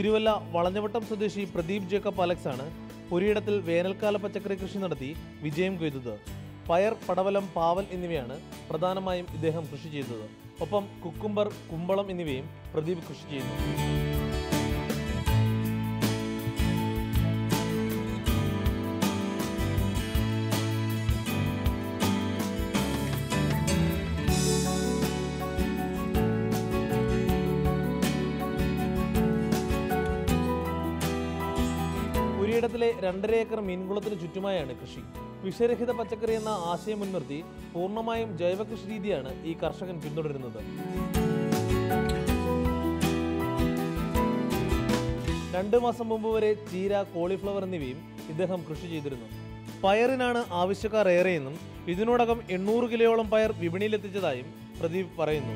തിരുവല്ല വളഞ്ഞവട്ടം സ്വദേശി Pradeep Jacob Alex ആണ് പുരിയിടത്തിൽ വേനൽക്കാല പച്ചക്കറി കൃഷി നടത്തി വിജയം കൊയ്തത് പയർ പടവലം പാവൽ എന്നിവയാണ് പ്രധാനമായും ഇദ്ദേഹം കൃഷി ചെയ്തത് ഒപ്പം കുക്കുംബർ കുമ്പളം എന്നിവയും പ്രദീപ് കൃഷി ചെയ്യുന്നു പുരിയിടത്തിലെ രണ്ടര ഏക്കർ മീൻകുളത്തിന് ചുറ്റുമായാണ് കൃഷി വിഷരഹിത പച്ചക്കറി എന്ന ആശയം മുൻനിർത്തി പൂർണ്ണമായും ജൈവ കൃഷി രീതിയാണ് ഈ കർഷകൻ പിന്തുടരുന്നത് രണ്ട് മാസം മുമ്പ് വരെ ചീര കോളിഫ്ലവർ എന്നിവയും ഇദ്ദേഹം കൃഷി ചെയ്തിരുന്നു പയറിനാണ് ആവശ്യക്കാർ ഏറെയെന്നും ഇതിനോടകം എണ്ണൂറ് കിലോയോളം പയർ വിപണിയിലെത്തിച്ചതായും പ്രദീപ് പറയുന്നു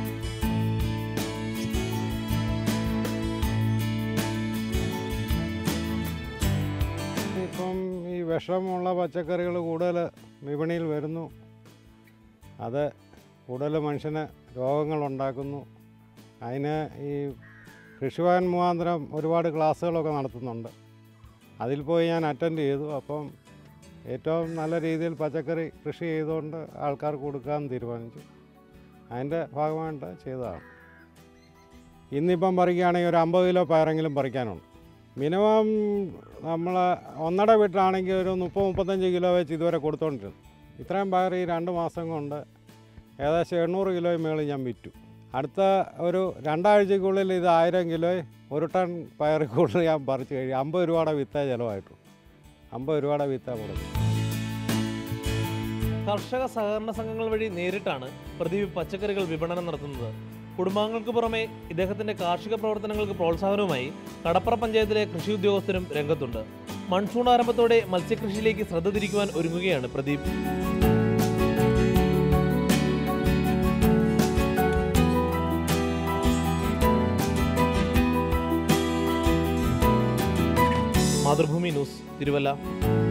ഇപ്പം ഈ വിഷമുള്ള പച്ചക്കറികൾ കൂടുതൽ വിപണിയിൽ വരുന്നു അത് കൂടുതൽ മനുഷ്യന് രോഗങ്ങളുണ്ടാക്കുന്നു അതിന് ഈ കൃഷിഭവൻ മുഖാന്തരം ഒരുപാട് ക്ലാസ്സുകളൊക്കെ നടത്തുന്നുണ്ട് അതിൽ പോയി ഞാൻ അറ്റൻഡ് ചെയ്തു അപ്പം ഏറ്റവും നല്ല രീതിയിൽ പച്ചക്കറി കൃഷി ചെയ്തുകൊണ്ട് ആൾക്കാർക്ക് കൊടുക്കാൻ തീരുമാനിച്ചു അതിൻ്റെ ഭാഗമായിട്ട് ചെയ്തതാണ് ഇന്നിപ്പം പറിക്കുകയാണെങ്കിൽ ഒരു അമ്പത് കിലോ പയറെങ്കിലും പറിക്കാനുണ്ട് മിനിമം നമ്മൾ ഒന്നട വീട്ടിലാണെങ്കിൽ ഒരു മുപ്പത് മുപ്പത്തഞ്ച് കിലോ വെച്ച് ഇതുവരെ കൊടുത്തോണ്ടിരുന്നു ഇത്രയും പയർ ഈ രണ്ട് മാസം കൊണ്ട് ഏകദേശം എണ്ണൂറ് കിലോയും മേളിൽ ഞാൻ വിറ്റു അടുത്ത ഒരു രണ്ടാഴ്ചക്കുള്ളിൽ ഇത് ആയിരം കിലോ ഒരു ടൺ പയർ കൂടുതൽ ഞാൻ പറിച്ച് കഴിയും അമ്പത് രൂപയുടെ വിത്തേ ചിലവായിട്ടു അമ്പത് രൂപയുടെ വിത്താ കൊടുക്കും കർഷക സഹകരണ സംഘങ്ങൾ വഴി നേരിട്ടാണ് പ്രദീപ് പച്ചക്കറികൾ വിപണനം നടത്തുന്നത് കുടുംബാംഗങ്ങൾക്ക് പുറമെ ഇദ്ദേഹത്തിന്റെ കാർഷിക പ്രവർത്തനങ്ങൾക്ക് പ്രോത്സാഹനവുമായി കടപ്പുറ പഞ്ചായത്തിലെ കൃഷി ഉദ്യോഗസ്ഥരും രംഗത്തുണ്ട് മൺസൂൺ ആരംഭത്തോടെ മത്സ്യകൃഷിയിലേക്ക് ശ്രദ്ധ തിരിക്കുവാൻ ഒരുങ്ങുകയാണ് പ്രദീപ് മാതൃഭൂമി ന്യൂസ് തിരുവല്ല